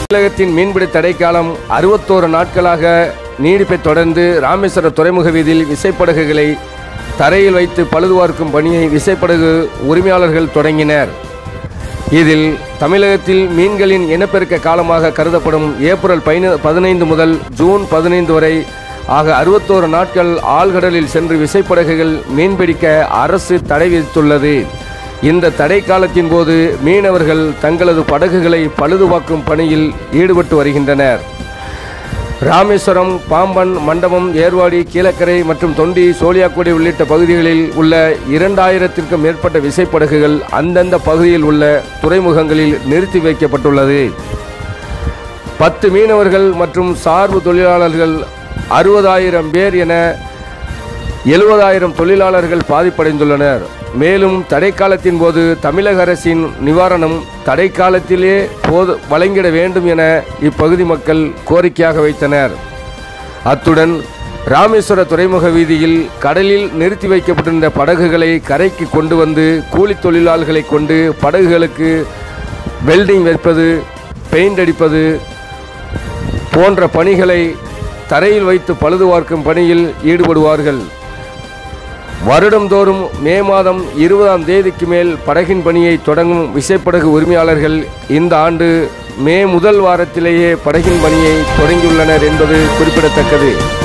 தமிழகத்தின் மீன்பிடி தடைக்காலம் அறுபத்தோரு நாட்களாக நீடிப்பைத் தொடர்ந்து ராமேஸ்வரம் துறைமுக வீதியில் விசைப்படகுகளை தரையில் வைத்து பழுதுபார்க்கும் பணியை விசைப்படகு உரிமையாளர்கள் தொடங்கினர் இதில் தமிழகத்தில் மீன்களின் இனப்பெருக்க காலமாக கருதப்படும் ஏப்ரல் பதின பதினைந்து முதல் ஜூன் பதினைந்து வரை ஆக அறுபத்தோரு நாட்கள் ஆழ்கடலில் சென்று விசைப்படகுகள் மீன்பிடிக்க அரசு தடை விதித்துள்ளது இந்த தடை காலத்தின் போது மீனவர்கள் தங்களது படகுகளை பழுதுபார்க்கும் பணியில் ஈடுபட்டு வருகின்றனர் ராமேஸ்வரம் பாம்பன் மண்டபம் ஏர்வாடி கீழக்கரை மற்றும் தொண்டி சோழியாக்குடி உள்ளிட்ட பகுதிகளில் உள்ள இரண்டாயிரத்திற்கும் மேற்பட்ட விசைப்படகுகள் அந்தந்த பகுதியில் உள்ள துறைமுகங்களில் நிறுத்தி வைக்கப்பட்டுள்ளது பத்து மீனவர்கள் மற்றும் சார்பு தொழிலாளர்கள் அறுபதாயிரம் பேர் என எழுபதாயிரம் தொழிலாளர்கள் பாதிப்படைந்துள்ளனர் மேலும் தடைக்காலத்தின் போது தமிழக அரசின் நிவாரணம் தடைக்காலத்திலே போது வழங்கிட வேண்டும் என இப்பகுதி மக்கள் கோரிக்கையாக வைத்தனர் அத்துடன் ராமேஸ்வர துறைமுக வீதியில் கடலில் நிறுத்தி வைக்கப்பட்டிருந்த படகுகளை கரைக்கு கொண்டு வந்து கூலித் தொழிலாளர்களை கொண்டு படகுகளுக்கு வெல்டிங் வைப்பது பெயிண்ட் அடிப்பது போன்ற பணிகளை தரையில் வைத்து பழுது பார்க்கும் பணியில் ஈடுபடுவார்கள் வருடந்தோறும் மே மாதம் இருபதாம் தேதிக்கு மேல் படகின் பணியை தொடங்கும் விசைப்படகு உரிமையாளர்கள் இந்த ஆண்டு மே முதல் வாரத்திலேயே படகின் பணியை தொடங்கியுள்ளனர் என்பது குறிப்பிடத்தக்கது